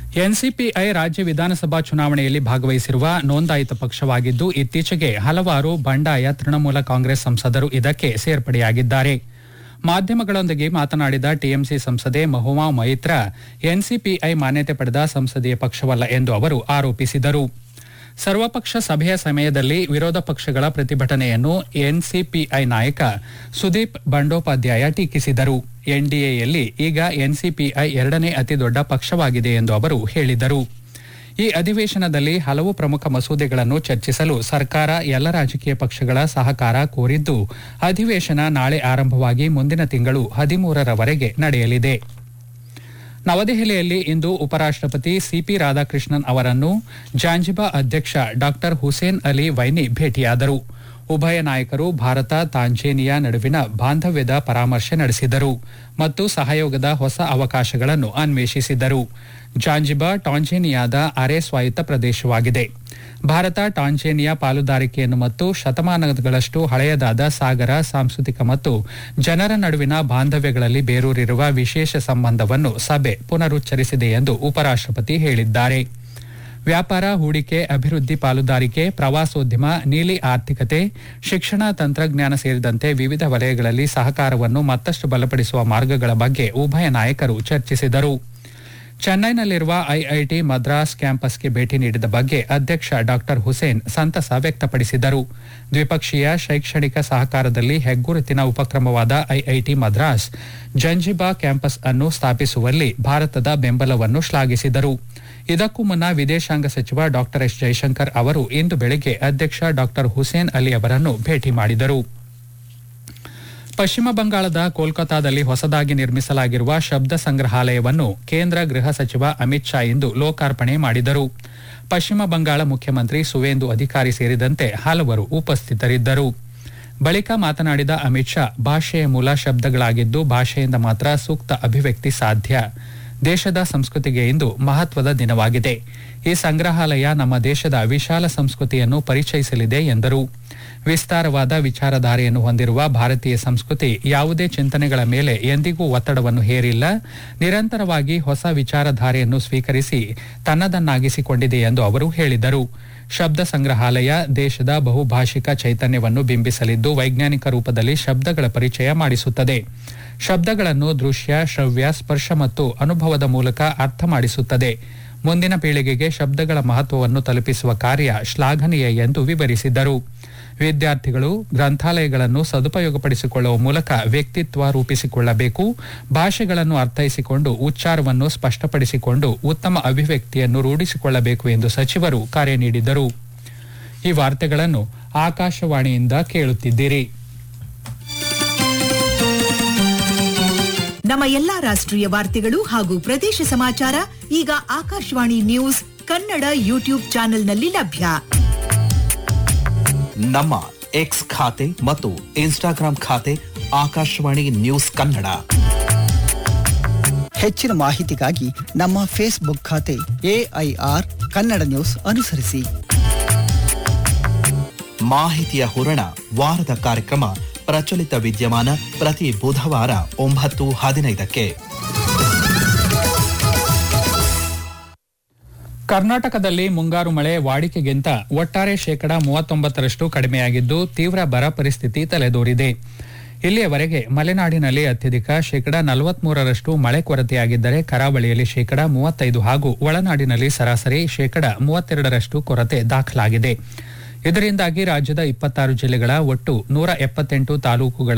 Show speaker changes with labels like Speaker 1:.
Speaker 1: NCPI ರಾಜ್ಯ ವಿಧಾನಸಭಾ ಚುನಾವಣೆಯಲ್ಲಿ ಭಾಗವಹಿಸಿರುವ ನೋಂದಾಯಿತ ಪಕ್ಷವಾಗಿದ್ದು ಇತ್ತೀಚೆಗೆ ಹಲವಾರು ಬಂಡಾಯ ತೃಣಮೂಲ ಕಾಂಗ್ರೆಸ್ ಸಂಸದರು ಇದಕ್ಕೆ ಸೇರ್ಪಡೆಯಾಗಿದ್ದಾರೆ ಮಾಧ್ಯಮಗಳೊಂದಿಗೆ ಮಾತನಾಡಿದ ಟಿಎಂಸಿ ಸಂಸದೆ ಮಹುಮಾ ಮೈತ್ರ ಎನ್ಸಿಪಿಐ ಮಾನ್ಯತೆ ಪಡೆದ ಸಂಸದೀಯ ಪಕ್ಷವಲ್ಲ ಎಂದು ಅವರು ಆರೋಪಿಸಿದರು ಸರ್ವಪಕ್ಷ ಸಭೆಯ ಸಮಯದಲ್ಲಿ ವಿರೋಧ ಪಕ್ಷಗಳ ಪ್ರತಿಭಟನೆಯನ್ನು ಎನ್ಸಿಪಿಐ ನಾಯಕ ಸುದೀಪ್ ಬಂಡೋಪಾಧ್ಯಾಯ ಟೀಕಿಸಿದರು ಎನ್ಡಿಎಯಲ್ಲಿ ಈಗ ಎನ್ಸಿಪಿಐ ಎರಡನೇ ಅತಿದೊಡ್ಡ ಪಕ್ಷವಾಗಿದೆ ಎಂದು ಅವರು ಹೇಳಿದರು ಈ ಅಧಿವೇಶನದಲ್ಲಿ ಹಲವು ಪ್ರಮುಖ ಮಸೂದೆಗಳನ್ನು ಚರ್ಚಿಸಲು ಸರ್ಕಾರ ಎಲ್ಲ ರಾಜಕೀಯ ಪಕ್ಷಗಳ ಸಹಕಾರ ಕೋರಿದ್ದು ಅಧಿವೇಶನ ನಾಳೆ ಆರಂಭವಾಗಿ ಮುಂದಿನ ತಿಂಗಳು ಹದಿಮೂರರವರೆಗೆ ನಡೆಯಲಿದೆ ನವದೆಹಲಿಯಲ್ಲಿ ಇಂದು ಉಪರಾಷ್ಟಪತಿ ಸಿಪಿ ರಾಧಾಕೃಷ್ಣನ್ ಅವರನ್ನು ಜಾಂಜಿಬಾ ಅಧ್ಯಕ್ಷ ಡಾ ಹುಸೇನ್ ಅಲಿ ವೈನಿ ಭೇಟಿಯಾದರು ಉಭಯ ನಾಯಕರು ಭಾರತ ತಾಂಜೇನಿಯಾ ನಡುವಿನ ಬಾಂಧವ್ಯದ ಪರಾಮರ್ಶೆ ನಡೆಸಿದರು ಮತ್ತು ಸಹಯೋಗದ ಹೊಸ ಅವಕಾಶಗಳನ್ನು ಅನ್ವೇಷಿಸಿದರು ಜಾಂಜಿಬಾ ಟಾಂಜೇನಿಯಾದ ಅರೆ ಸ್ವಾಯತ್ತ ಪ್ರದೇಶವಾಗಿದೆ ಭಾರತ ಟಾಂಜೇನಿಯಾ ಪಾಲುದಾರಿಕೆಯನ್ನು ಮತ್ತು ಶತಮಾನಗಳಷ್ಟು ಹಳೆಯದಾದ ಸಾಗರ ಸಾಂಸ್ಕೃತಿಕ ಮತ್ತು ಜನರ ನಡುವಿನ ಬಾಂಧವ್ಯಗಳಲ್ಲಿ ಬೇರೂರಿರುವ ವಿಶೇಷ ಸಂಬಂಧವನ್ನು ಸಭೆ ಪುನರುಚ್ಚರಿಸಿದೆ ಎಂದು ಉಪರಾಷ್ಟಪತಿ ಹೇಳಿದ್ದಾರೆ ವ್ಯಾಪಾರ ಹೂಡಿಕೆ ಅಭಿವೃದ್ಧಿ ಪಾಲುದಾರಿಕೆ ಪ್ರವಾಸೋದ್ಯಮ ನೀಲಿ ಆರ್ಥಿಕತೆ ಶಿಕ್ಷಣ ತಂತ್ರಜ್ಞಾನ ಸೇರಿದಂತೆ ವಿವಿಧ ವಲಯಗಳಲ್ಲಿ ಸಹಕಾರವನ್ನು ಮತ್ತಷ್ಟು ಬಲಪಡಿಸುವ ಮಾರ್ಗಗಳ ಬಗ್ಗೆ ಉಭಯ ನಾಯಕರು ಚರ್ಚಿಸಿದರು ಚೆನ್ನೈನಲ್ಲಿರುವ ಐಐಟಿ ಮದ್ರಾಸ್ ಕ್ಯಾಂಪಸ್ಗೆ ಭೇಟಿ ನೀಡಿದ ಬಗ್ಗೆ ಅಧ್ಯಕ್ಷ ಡಾ ಹುಸೇನ್ ಸಂತಸ ವ್ಯಕ್ತಪಡಿಸಿದರು ದ್ವಿಪಕ್ಷೀಯ ಶೈಕ್ಷಣಿಕ ಸಹಕಾರದಲ್ಲಿ ಹೆಗ್ಗುರುತಿನ ಉಪಕ್ರಮವಾದ ಐಐಟಿ ಮದ್ರಾಸ್ ಜಂಜಿಬಾ ಕ್ಯಾಂಪಸ್ ಅನ್ನು ಸ್ಥಾಪಿಸುವಲ್ಲಿ ಭಾರತದ ಬೆಂಬಲವನ್ನು ಶ್ಲಾಘಿಸಿದರು ಇದಕ್ಕೂ ಮುನ್ನ ವಿದೇಶಾಂಗ ಸಚಿವ ಡಾ ಎಸ್ ಜೈಶಂಕರ್ ಅವರು ಇಂದು ಬೆಳಗ್ಗೆ ಅಧ್ಯಕ್ಷ ಡಾ ಹುಸೇನ್ ಅಲಿ ಅವರನ್ನು ಭೇಟಿ ಮಾಡಿದರು ಪಶ್ಚಿಮ ಬಂಗಾಳದ ಕೋಲ್ಕತಾದಲ್ಲಿ ಹೊಸದಾಗಿ ನಿರ್ಮಿಸಲಾಗಿರುವ ಶಬ್ದ ಸಂಗ್ರಹಾಲಯವನ್ನು ಕೇಂದ್ರ ಗೃಹ ಸಚಿವ ಅಮಿತ್ ಶಾ ಇಂದು ಲೋಕಾರ್ಪಣೆ ಮಾಡಿದರು ಪಶ್ಚಿಮ ಬಂಗಾಳ ಮುಖ್ಯಮಂತ್ರಿ ಸುವೇಂದು ಅಧಿಕಾರಿ ಸೇರಿದಂತೆ ಹಲವರು ಉಪಸ್ಥಿತರಿದ್ದರು ಬಳಿಕ ಮಾತನಾಡಿದ ಅಮಿತ್ ಶಾ ಭಾಷೆಯ ಮೂಲ ಶಬ್ದಗಳಾಗಿದ್ದು ಭಾಷೆಯಿಂದ ಮಾತ್ರ ಸೂಕ್ತ ಅಭಿವ್ಯಕ್ತಿ ಸಾಧ್ಯ ದೇಶದ ಸಂಸ್ಕೃತಿಗೆ ಇಂದು ಮಹತ್ವದ ದಿನವಾಗಿದೆ ಈ ಸಂಗ್ರಹಾಲಯ ನಮ್ಮ ದೇಶದ ವಿಶಾಲ ಸಂಸ್ಕೃತಿಯನ್ನು ಪರಿಚಯಿಸಲಿದೆ ಎಂದರು ವಿಸ್ತಾರವಾದ ವಿಚಾರಧಾರೆಯನ್ನು ಹೊಂದಿರುವ ಭಾರತೀಯ ಸಂಸ್ಕೃತಿ ಯಾವುದೇ ಚಿಂತನೆಗಳ ಮೇಲೆ ಎಂದಿಗೂ ಒತ್ತಡವನ್ನು ಹೇರಿಲ್ಲ ನಿರಂತರವಾಗಿ ಹೊಸ ವಿಚಾರಧಾರೆಯನ್ನು ಸ್ವೀಕರಿಸಿ ತನ್ನದನ್ನಾಗಿಸಿಕೊಂಡಿದೆ ಎಂದು ಅವರು ಹೇಳಿದರು ಶಬ್ದ ಸಂಗ್ರಹಾಲಯ ದೇಶದ ಬಹುಭಾಷಿಕ ಚೈತನ್ಯವನ್ನು ಬಿಂಬಿಸಲಿದ್ದು ವೈಜ್ಞಾನಿಕ ರೂಪದಲ್ಲಿ ಶಬ್ದಗಳ ಪರಿಚಯ ಮಾಡಿಸುತ್ತದೆ ಶಬ್ದಗಳನ್ನು ದೃಶ್ಯ ಶ್ರವ್ಯ ಸ್ಪರ್ಶ ಮತ್ತು ಅನುಭವದ ಮೂಲಕ ಅರ್ಥ ಮಾಡಿಸುತ್ತದೆ ಮುಂದಿನ ಪೀಳಿಗೆಗೆ ಶಬ್ದಗಳ ಮಹತ್ವವನ್ನು ತಲುಪಿಸುವ ಕಾರ್ಯ ಶ್ಲಾಘನೀಯ ಎಂದು ವಿವರಿಸಿದರು ವಿದ್ಯಾರ್ಥಿಗಳು ಗ್ರಂಥಾಲಯಗಳನ್ನು ಸದುಪಯೋಗಪಡಿಸಿಕೊಳ್ಳುವ ಮೂಲಕ ವ್ಯಕ್ತಿತ್ವ ರೂಪಿಸಿಕೊಳ್ಳಬೇಕು ಭಾಷೆಗಳನ್ನು ಅರ್ಥೈಸಿಕೊಂಡು ಉಚ್ಚಾರವನ್ನು ಸ್ಪಷ್ಟಪಡಿಸಿಕೊಂಡು ಉತ್ತಮ ಅಭಿವ್ಯಕ್ತಿಯನ್ನು ರೂಢಿಸಿಕೊಳ್ಳಬೇಕು ಎಂದು ಸಚಿವರು ಕರೆ ನೀಡಿದರು ಈ ವಾರ್ತೆಗಳನ್ನು ಆಕಾಶವಾಣಿಯಿಂದ ಕೇಳುತ್ತಿದ್ದೀರಿ
Speaker 2: ನಮ್ಮ ಎಲ್ಲಾ ರಾಷ್ಟ್ರೀಯ ವಾರ್ತೆಗಳು ಹಾಗೂ ಪ್ರದೇಶ ಸಮಾಚಾರ ಈಗ ಆಕಾಶವಾಣಿ ನ್ಯೂಸ್ ಕನ್ನಡ ಯೂಟ್ಯೂಬ್ ಚಾನೆಲ್ನಲ್ಲಿ ಲಭ್ಯ
Speaker 3: ನಮ್ಮ ಎಕ್ಸ್ ಖಾತೆ ಮತ್ತು ಇನ್ಸ್ಟಾಗ್ರಾಂ ಖಾತೆ ಆಕಾಶವಾಣಿ ನ್ಯೂಸ್ ಕನ್ನಡ
Speaker 4: ಹೆಚ್ಚಿನ ಮಾಹಿತಿಗಾಗಿ ನಮ್ಮ ಫೇಸ್ಬುಕ್ ಖಾತೆ ಎಐಆರ್ ಕನ್ನಡ ನ್ಯೂಸ್ ಅನುಸರಿಸಿ
Speaker 3: ಮಾಹಿತಿಯ ಹೂರಣ ವಾರದ ಕಾರ್ಯಕ್ರಮ ಪ್ರಚಲಿತ ವಿದ್ಯಮಾನ ಪ್ರತಿ ಬುಧವಾರ ಒಂಬತ್ತು ಹದಿನೈದಕ್ಕೆ
Speaker 1: ಕರ್ನಾಟಕದಲ್ಲಿ ಮುಂಗಾರು ಮಳೆ ವಾಡಿಕೆಗಿಂತ ಒಟ್ಟಾರೆ ಶೇಕಡಾ ಮೂವತ್ತೊಂಬತ್ತರಷ್ಟು ಕಡಿಮೆಯಾಗಿದ್ದು ತೀವ್ರ ಬರ ಪರಿಸ್ಥಿತಿ ತಲೆದೋರಿದೆ ಇಲ್ಲಿಯವರೆಗೆ ಮಲೆನಾಡಿನಲ್ಲಿ ಅತ್ಯಧಿಕ ಶೇಕಡಾ ನಲವತ್ಮೂರರಷ್ಟು ಮಳೆ ಕೊರತೆಯಾಗಿದ್ದರೆ ಕರಾವಳಿಯಲ್ಲಿ ಶೇಕಡಾ ಮೂವತ್ತೈದು ಹಾಗೂ ಒಳನಾಡಿನಲ್ಲಿ ಸರಾಸರಿ ಶೇಕಡಾ ಮೂವತ್ತೆರಡರಷ್ಟು ಕೊರತೆ ದಾಖಲಾಗಿದೆ ಇದರಿಂದಾಗಿ ರಾಜ್ಯದ ಇಪ್ಪತ್ತಾರು ಜಿಲ್ಲೆಗಳ ಒಟ್ಟು ನೂರ ಎಪ್ಪತ್ತೆಂಟು ತಾಲೂಕುಗಳ